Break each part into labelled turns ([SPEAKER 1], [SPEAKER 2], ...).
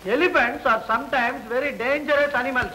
[SPEAKER 1] Elephants are sometimes very dangerous animals.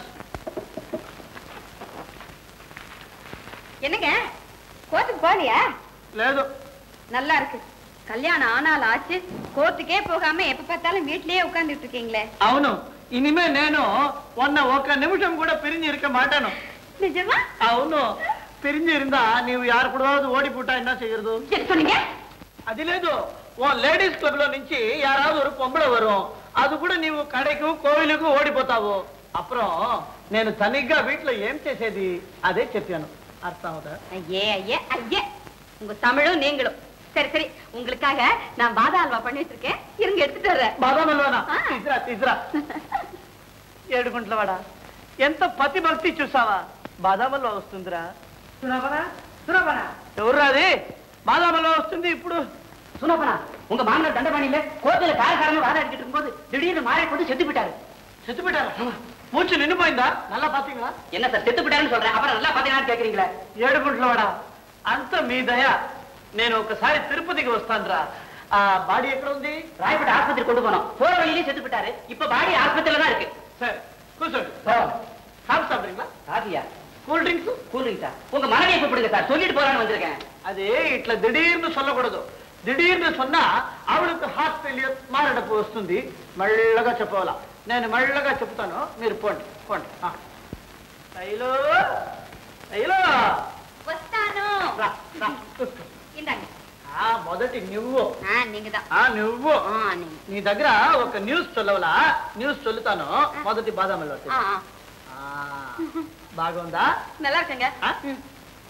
[SPEAKER 2] என்னங்க கோர்ட்டுக்கு போகலையா
[SPEAKER 1] లేదు
[SPEAKER 2] நல்லா இருக்கு கல்யாணம் ஆனால் ஆச்சு கோர்ட்டுக்கே போகாம எப்ப பார்த்தாலும் வீட்லயே உட்கார்ந்துட்டு இருக்கீங்களே
[SPEAKER 1] అవును ఇనిమే నేను మొన్న ఒక నిమిషం కూడా పిరిഞ്ഞి இருக்க மாட்டேను
[SPEAKER 2] நிஜமா
[SPEAKER 1] అవును పిరిഞ്ഞి இருந்தா నీవు యారు కూడా ఓడిపుట్టా என்ன செய்யறது
[SPEAKER 2] சரி சொன்னீங்க
[SPEAKER 1] అది లేదు ఓ లేడీస్ క్లబ్ లో నుంచి యారాவது ஒரு పొంబళ వரும் అది కూడా నీవు కడకు కోవిలకు ఓడిపోతావు అப்புறம் నేను తనిగ్గా వీటిలో ఏం చేసేది అదే చెప్పాను అర్థం అవుతా
[SPEAKER 2] ஐயே ஐயே ஐயே உங்க தமிழும் நீங்களும் சரி சரி உங்களுக்காக நான் பாதா அல்வா பண்ணி வச்சிருக்கேன் இருங்க எடுத்துட்டு வர்றேன்
[SPEAKER 1] బాదాం అల్వానా
[SPEAKER 2] ఆ.
[SPEAKER 1] తీసురా తీసురా ఏడుగుంట్లవాడా ఎంత పతి భక్తి చూసావా బాదాం అల్వా వస్తుందిరా
[SPEAKER 3] சுனபனா சுனபனா
[SPEAKER 1] ఎవర్రా అది బాదాం అల్వా వస్తుంది ఇప్పుడు
[SPEAKER 3] சுனபனா உங்க மாமனார் தண்டபாணியில கோர்ட்டுல காரக்காரங்க வாழ அடிக்கிட்டு இருக்கும்போது திடீர்னு மாறி போட்டு செத்து போயிட்டாரு
[SPEAKER 1] செத்து போயிட்டாரா மூச்சு நின்னு போயிருந்தா நல்லா பாத்தீங்களா
[SPEAKER 3] என்ன சார் செத்து போயிட்டாருன்னு சொல்றேன் அப்புறம் நல்லா பாத்தீங்கன்னு கேக்குறீங்களா
[SPEAKER 1] ఏడుగుంట్లవాడా అంత మీ దయ నేను ఒకసారి తిరుపతికి వస్తానురా ఆ బాడీ ఎక్కడ ఉంది
[SPEAKER 3] ராயப்பேட்டை ஆஸ்பத்திரி கொண்டு போனோம் போற வழியிலே செத்து போயிட்டாரு இப்ப பாடி ஆஸ்பத்திரியில தான் இருக்கு
[SPEAKER 1] సరే కూర్చోండి కాఫీ సాப்பிடுறீங்களா
[SPEAKER 3] காபியா
[SPEAKER 1] cool drinks
[SPEAKER 3] cool drink sir உங்க மனைவியை கூப்பிடுங்க சார் சொல்லிட்டு போறான்னு வந்திருக்கேன்
[SPEAKER 1] అది ఇట్లా దిడీర్ను சொல்லకూడదు దిడీర్ను சொன்னா ఆవిడకు హార్ట్ ఫెయిలియర్ మారడపు వస్తుంది మెల్లగా చెప్పవాలా నేను మెల్లగా చెప్తాను మీరు పోండి పోండి ఆ. శైలు శైలు
[SPEAKER 2] వస్తాను
[SPEAKER 1] రా, రా, కూర్చో.
[SPEAKER 2] இந்தாங்க
[SPEAKER 1] ఆ మొదటి నువ్వు
[SPEAKER 2] ஆ நீங்க தான்
[SPEAKER 1] ఆ నువ్వు
[SPEAKER 2] ஆ நீங்க
[SPEAKER 1] నీ దగ్గర ఒక న్యూస్ చొల్లవలా న్యూస్ చొల్లుతాను మొదటి బాదామల్లో
[SPEAKER 2] ஆ ஆ.
[SPEAKER 1] బాగుందా
[SPEAKER 2] நல்லா இருக்குங்க
[SPEAKER 1] ஆ?
[SPEAKER 2] ம்.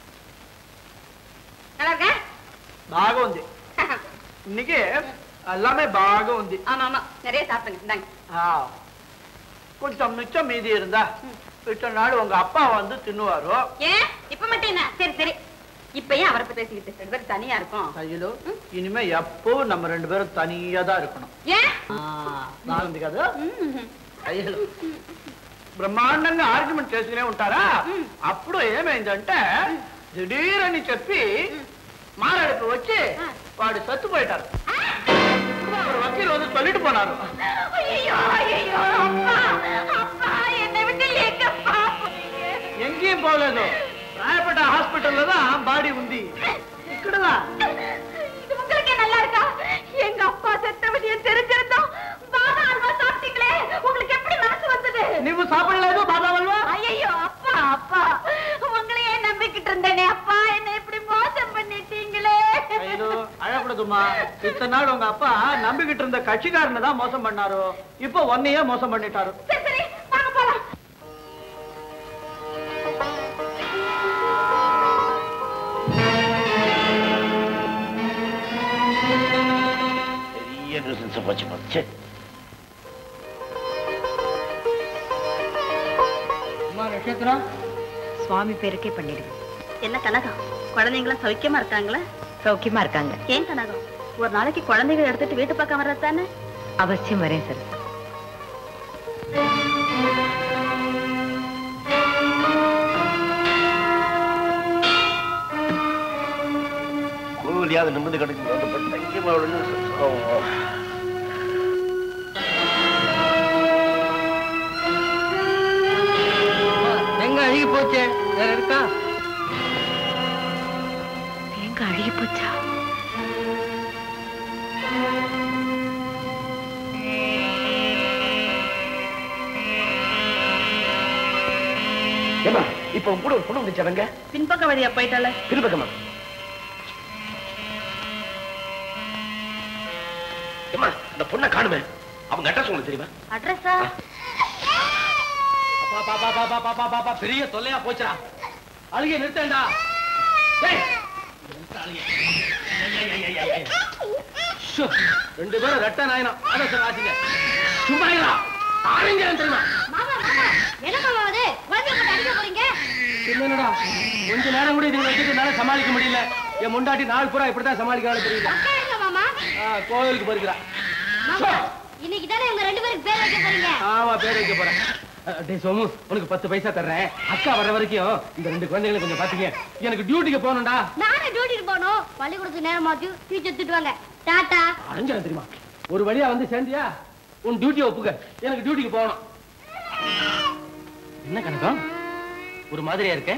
[SPEAKER 2] நல்லா இருக்கா
[SPEAKER 1] బాగా ఉంది இன்னைக்கு எல்லாமே బాగా ఉంది
[SPEAKER 2] ஆமா ஆமா நிறைய சாப்பிடுங்க இந்தாங்க
[SPEAKER 1] ஆ. கொஞ்சம் மிச்சம் மீதி இருந்தா இத்தனை நாள் உங்க அப்பா வந்து தின்னுவாரு
[SPEAKER 2] ஏன் இப்ப மட்டும் என்ன சரி சரி இப்ப ஏன் அவரை பத்தி பேசிக்கிட்டு ரெண்டு பேரும் தனியா இருக்கும்
[SPEAKER 1] கையிலு இனிமே எப்பவும் நம்ம ரெண்டு பேரும் தனியா தான் இருக்கணும்
[SPEAKER 2] ஏன்
[SPEAKER 1] ఆ, బాగుంది కదా
[SPEAKER 2] ம்.
[SPEAKER 1] అయ్యలు బ్రహ్మాండంగా ఆర్గ్యుమెంట్ చేసుకునే ఉంటారా అప్పుడు ఏమైందంటే దిడీరని చెప్పి మారాడికి వచ్చి వాడు చచ్చిపోయారు ஒரு வக்கீல் வந்து சொல்லிட்டு போனாரு
[SPEAKER 2] ஐயோ ஐயோ அப்பா அப்பா என்னை விட்டு எங்கப்பா போறீங்க?
[SPEAKER 1] எங்கேயும் போகలేదు ராயப்பேட்டை ஹாஸ்பிட்டல்ல தான் பாடி ఉంది ఇక్కడதான்
[SPEAKER 2] இது உங்களுக்கே நல்லா இருக்கா எங்க அப்பா செத்த விஷயம் தெரிஞ்சிருந்தோம் பாதா அல்வா சாப்பிட்டீங்களே உங்களுக்கு எப்படி மனசு வந்தது
[SPEAKER 1] నువ్వు సాపడలేదు బాబావల్వా
[SPEAKER 2] ஐயோ அப்பா அப்பா உங்களையே நம்பிக்கிட்டு இருந்தேனே அப்பா என்ன இப்படி மோசம் பண்ணிட்டீங்களே
[SPEAKER 1] ஐயோ அழக்கூடாதுமா இத்தனை நாள் உங்க அப்பா நம்பிக்கிட்டு இருந்த கட்சிக்காரனை தான் மோசம் பண்ணாரு இப்போ ஒன்னையே மோசம் பண்ணிட்டாரு
[SPEAKER 2] சரி சரி வாங்க போலாம்
[SPEAKER 4] பெரிய nuisance போச்சு போச்சு
[SPEAKER 2] சுவாமி பேருக்கே பண்ணிடுங்க என்ன கனகம் குழந்தைங்களாம் சௌக்கியமா இருக்காங்களா
[SPEAKER 5] சௌக்கியமா இருக்காங்க
[SPEAKER 2] ஏன் கனகம் ஒரு நாளைக்கு குழந்தைகள் எடுத்துட்டு வீட்டு பக்கம் வர்றதானே
[SPEAKER 5] அவசியம் வரேன் சார்
[SPEAKER 4] கோவிலியாவது நிமிந்து கிடக்கு எங்கேயுமா விழுந்து ஓ.
[SPEAKER 1] எங்க அழுகி போச்சே வேற இருக்கா
[SPEAKER 5] எங்க அழுகி போச்சா
[SPEAKER 4] ஏம்மா இப்ப உன் கூட ஒரு பொண்ணு வந்துச்சு அவங்க
[SPEAKER 2] பின்பக்க வழியா போயிட்டால
[SPEAKER 4] திருப்பக்கமா ஏம்மா இந்த பொண்ணை காணுமே அவங்க அட்ரஸ் உங்களுக்கு தெரியுமா
[SPEAKER 2] அட்ரஸா
[SPEAKER 1] அப்பா பாப்பா பாப்பா பாப்பா பாப்பா பெரிய தொல்லையா போச்சுடா அழுகை நிறுத்தேன்டா டேய், நிறுத்த அழுகை. ஐய, ஐய, ஐய, ஐய, ஐய. ஷோ, ரெண்டு பேரும் ரெட்ட நாயனம் அதை வாசிங்க சும்மா இருடா. ஆரஞ்சு தெரியுமா
[SPEAKER 2] மாமா மாமா என்ன மாமா அது குழந்தைய போட்டு அடிக்க போறீங்க
[SPEAKER 1] என்னடா கொஞ்ச நேரம் கூட இது வச்சுட்டு என்னால சமாளிக்க முடியல என் முண்டாட்டி நாள் பூரா இப்படித்தான் சமாளிக்கிறாள் தெரியல
[SPEAKER 2] உட்காருங்க மாமா
[SPEAKER 1] ஆ, கோவிலுக்கு போயிருக்கிறா
[SPEAKER 2] மாமா இன்னைக்கு தானே உங்க ரெண்டு பேருக்கு பேர் வைக்க போறீங்க
[SPEAKER 1] ஆமா பேர் வைக்க போறேன் அஹ், டேய் சோமு உனக்கு பத்து பைசா தர்றேன் அக்கா வர்ற வரைக்கும் இந்த ரெண்டு குழந்தைகளை கொஞ்சம் பாத்தீங்க எனக்கு டியூட்டிக்கு போகணும்டா
[SPEAKER 2] நானே டியூட்டிக்கு போகணும் பள்ளிக்கூடத்துக்கு நேரம் ஆச்சு டீச்சர் திட்டுவாங்க டாட்டா
[SPEAKER 1] அரைஞ்சிடும் தெரியுமா ஒரு வழியா வந்து சேர்ந்தியா உன் டியூட்டியை ஒப்புக்க எனக்கு டியூட்டிக்கு போகணும் என்ன கணக்கம் ஒரு மாதிரியா இருக்க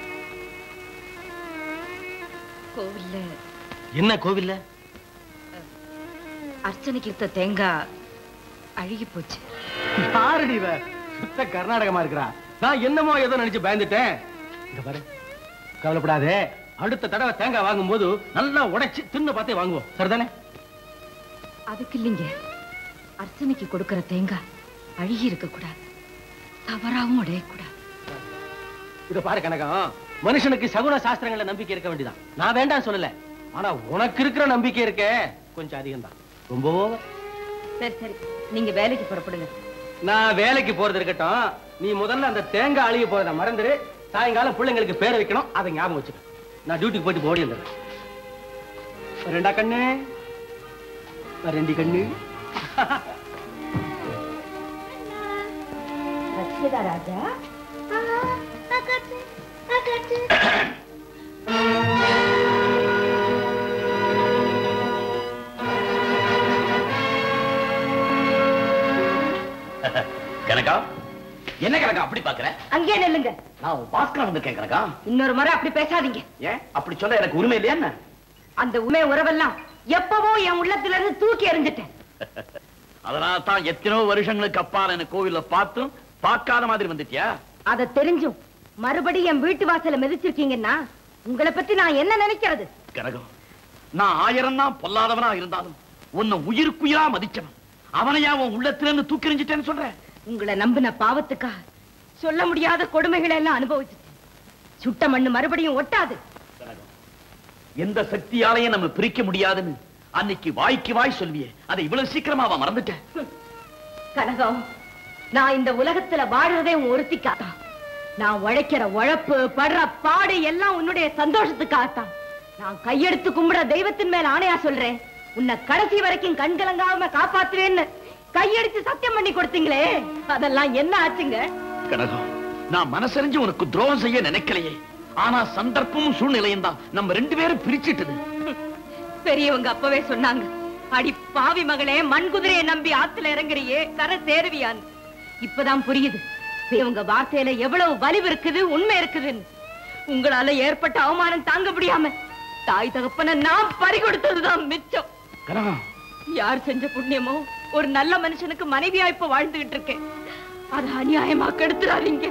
[SPEAKER 5] கோவில்ல
[SPEAKER 1] என்ன கோவில்ல
[SPEAKER 5] அர்ச்சனைக்கு இருந்த தேங்காய் அழுகி போச்சு
[SPEAKER 1] யாருடி இவ சுத்த கர்நாடகமா இருக்கிறா நான் என்னமோ ஏதோ நினைச்சு பயந்துட்டேன் இந்த பாரு கவலைப்படாதே அடுத்த தடவை தேங்காய் வாங்கும்போது நல்லா உடைச்சு தின்னு பார்த்தே வாங்குவோம் சரிதானே
[SPEAKER 5] அதுக்கு இல்லைங்க அர்ச்சனைக்கு கொடுக்கிற தேங்காய் அழுகி இருக்க கூடாது தவறாவும் உடையக்கூடாது
[SPEAKER 1] இத பாரு கனகம் மனுஷனுக்கு சகுன சாஸ்திரங்கள நம்பிக்கை இருக்க வேண்டியதான் நான் வேண்டாம் சொல்லல ஆனா உனக்கு இருக்கிற நம்பிக்கை இருக்க கொஞ்சம் அதிகம் தான் ரொம்ப over.
[SPEAKER 5] சரி சரி நீங்க வேலைக்கு புறப்படுங்க
[SPEAKER 1] நான் வேலைக்கு போறது இருக்கட்டும் நீ முதல்ல அந்த தேங்காய் அழுகி போறத மறந்துரு சாயங்காலம் பிள்ளைங்களுக்கு பேர் வைக்கணும் அதை ஞாபகம் வச்சுக்க நான் டியூட்டிக்கு போயிட்டு ஓடி வந்துடுறேன் ரெண்டா கண்ணு ரெண்டு கண்ணு
[SPEAKER 5] ரட்சிதா ராஜா
[SPEAKER 4] கனகா என்ன கனகா அப்படி பாக்குற
[SPEAKER 5] அங்கே நில்லுங்க
[SPEAKER 4] நான் பாஸ்கரன் வந்திருக்கேன் கனகா
[SPEAKER 5] இன்னொரு முறை அப்படி பேசாதீங்க
[SPEAKER 4] ஏன் அப்படி சொல்ல எனக்கு உரிமை இல்லையா என்ன
[SPEAKER 5] அந்த உண்மை உறவெல்லாம் எப்பவோ என் உள்ளத்துல இருந்து தூக்கி எறிஞ்சிட்டேன்
[SPEAKER 4] அதனால தான் எத்தனையோ வருஷங்களுக்கு அப்பால் என்ன கோவில்ல பார்த்தும் பார்க்காத மாதிரி வந்துட்டியா
[SPEAKER 5] அத தெரிஞ்சும் மறுபடியும் என் வீட்டு வாசல மிதிச்சிருக்கீங்கன்னா உங்களை பத்தி நான் என்ன நினைக்கிறது
[SPEAKER 4] கனகம் நான் ஆயிரம் தான் பொல்லாதவனா இருந்தாலும் உன்னை உயிருக்குயிரா மதிச்சவன் அவனையா உன் உள்ளத்திலிருந்து தூக்கி எறிஞ்சிட்டேன்னு சொல்றேன்
[SPEAKER 5] உங்களை நம்பின பாவத்துக்காக சொல்ல முடியாத கொடுமைகளை எல்லாம் அனுபவிச்சுட்டேன் சுட்ட மண்ணு மறுபடியும் ஒட்டாது
[SPEAKER 4] எந்த சக்தியாலையும் நம்ம பிரிக்க முடியாதுன்னு அன்னைக்கு வாய்க்கு வாய் சொல்வியே அதை இவ்வளவு சீக்கிரமா அவன் மறந்துட்டேன்
[SPEAKER 5] கனகம் நான் இந்த உலகத்துல வாடுறதே உன் ஒருத்திக்காதான் நான் உழைக்கிற உழைப்பு படுற பாடு எல்லாம் உன்னுடைய சந்தோஷத்துக்காகத்தான் நான் கையெடுத்து கும்பிட தெய்வத்தின் மேல ஆணையா சொல்றேன் உன்னை கடைசி வரைக்கும் கண்கலங்காம காப்பாத்துவேன்னு கையெடுத்து சத்தியம் பண்ணி கொடுத்தீங்களே அதெல்லாம் என்ன ஆச்சுங்க
[SPEAKER 4] கனகம் நான் மனசறிஞ்சு உனக்கு துரோகம் செய்ய நினைக்கலையே ஆனா சந்தர்ப்பமும் சூழ்நிலையும் தான் நம்ம ரெண்டு பேரும் பிரிச்சிட்டது
[SPEAKER 5] பெரியவங்க அப்பவே சொன்னாங்க அடி பாவி மகளே மண் குதிரையை நம்பி ஆத்துல இறங்குறியே கரை சேருவியான்னு இப்பதான் புரியுது பெரியவங்க வார்த்தையில எவ்வளவு வலிவு இருக்குது உண்மை இருக்குதுன்னு உங்களால ஏற்பட்ட அவமானம் தாங்க முடியாம தாய் தகப்பன நான் பறி கொடுத்ததுதான் மிச்சம்
[SPEAKER 4] கனகம்
[SPEAKER 5] யார் செஞ்ச புண்ணியமோ ஒரு நல்ல மனுஷனுக்கு மனைவியா இப்ப வாழ்ந்துகிட்டு இருக்கேன் அது அநியாயமா கெடுத்துறாதீங்க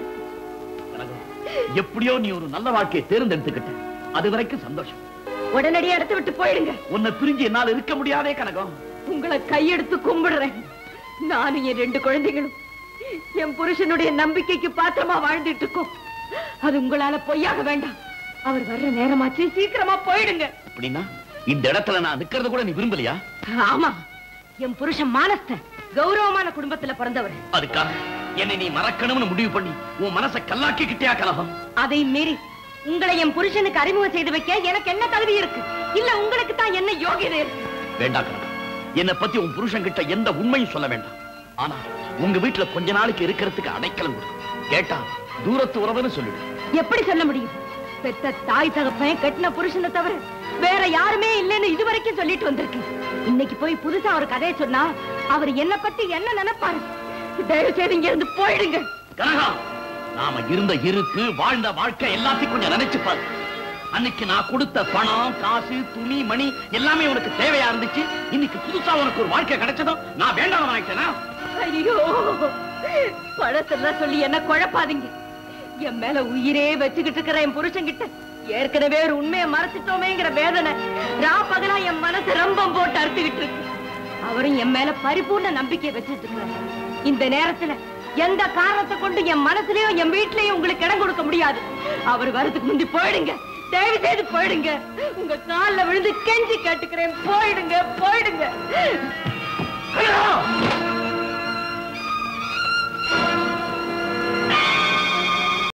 [SPEAKER 4] கனகம், எப்படியோ நீ ஒரு நல்ல வாழ்க்கையை தேர்ந்தெடுத்துக்கிட்ட அது வரைக்கும் சந்தோஷம்
[SPEAKER 5] உடனடியா இடத்த விட்டு போயிடுங்க
[SPEAKER 4] உன்னை பிரிஞ்சு என்னால இருக்க முடியாதே கனகம்
[SPEAKER 5] உங்களை கையெடுத்து கும்பிடுறேன் நானும் என் ரெண்டு குழந்தைகளும் என் புருஷனுடைய நம்பிக்கைக்கு பாத்திரமா வாழ்ந்துட்டு இருக்கோம் அது உங்களால பொய்யாக வேண்டாம் அவர் வர்ற நேரமாச்சு சீக்கிரமா போயிடுங்க
[SPEAKER 4] அப்படின்னா இந்த இடத்துல நான் நிக்கிறது கூட நீ விரும்பலையா
[SPEAKER 5] ஆமா என் புருஷன் மானஸ்தன் கௌரவமான குடும்பத்துல பிறந்தவர்
[SPEAKER 4] அதுக்காக என்னை நீ மறக்கணும்னு முடிவு பண்ணி உன் மனசை கல்லாக்கிக்கிட்டியா கலகம்
[SPEAKER 5] அதை மீறி உங்களை என் புருஷனுக்கு அறிமுகம் செய்து வைக்க எனக்கு என்ன தகுதி இருக்கு இல்ல உங்களுக்கு தான் என்ன யோகியதை இருக்கு
[SPEAKER 4] வேண்டாம் கனகம் என்னை பத்தி உன் புருஷன் கிட்ட எந்த உண்மையும் சொல்ல வேண்டாம் ஆனா உங்க வீட்டுல கொஞ்ச நாளைக்கு இருக்கிறதுக்கு அடைக்கலம் கொடு கேட்டா தூரத்து உறவுன்னு சொல்லிடு
[SPEAKER 5] எப்படி சொல்ல முடியும் பெத்த தாய் தகப்பன் கட்டின புருஷனை தவிர வேற யாருமே இல்லைன்னு இதுவரைக்கும் சொல்லிட்டு வந்திருக்கேன் இன்னைக்கு போய் புதுசா ஒரு கதையை சொன்னா அவர் என்ன பத்தி என்ன நினைப்பாரு தயவு செய்து இங்க இருந்து போயிடுங்க
[SPEAKER 4] கனகா நாம இருந்த இருப்பு வாழ்ந்த வாழ்க்கை எல்லாத்தையும் கொஞ்சம் நினைச்சு பாரு அன்னைக்கு நான் கொடுத்த பணம் காசு துணி மணி எல்லாமே உனக்கு தேவையா இருந்துச்சு இன்னைக்கு புதுசா உனக்கு ஒரு வாழ்க்கை கிடைச்சதும் நான் வேண்டாம் ஆயிட்டேனா
[SPEAKER 5] ஐயோ பழத்தெல்லாம் சொல்லி என்ன குழப்பாதீங்க என் மேல உயிரே வச்சுக்கிட்டு இருக்கிற என் புருஷன்கிட்ட ஏற்கனவே ஒரு உண்மையை மறைச்சிட்டோமேங்கிற வேதனை ரா பகலா என் மனசு ரம்பம் போட்டு அறுத்துக்கிட்டு இருக்கு அவரும் என் மேல பரிபூர்ண நம்பிக்கை வச்சுட்டு இருக்காரு இந்த நேரத்துல எந்த காரணத்தை கொண்டு என் மனசுலயும் என் வீட்லயும் உங்களுக்கு இடம் கொடுக்க முடியாது அவர் வரதுக்கு முந்தி போயிடுங்க தயவு செய்து போயிடுங்க உங்க கால்ல விழுந்து கெஞ்சி கேட்டுக்கிறேன் போயிடுங்க போயிடுங்க
[SPEAKER 4] கனகா!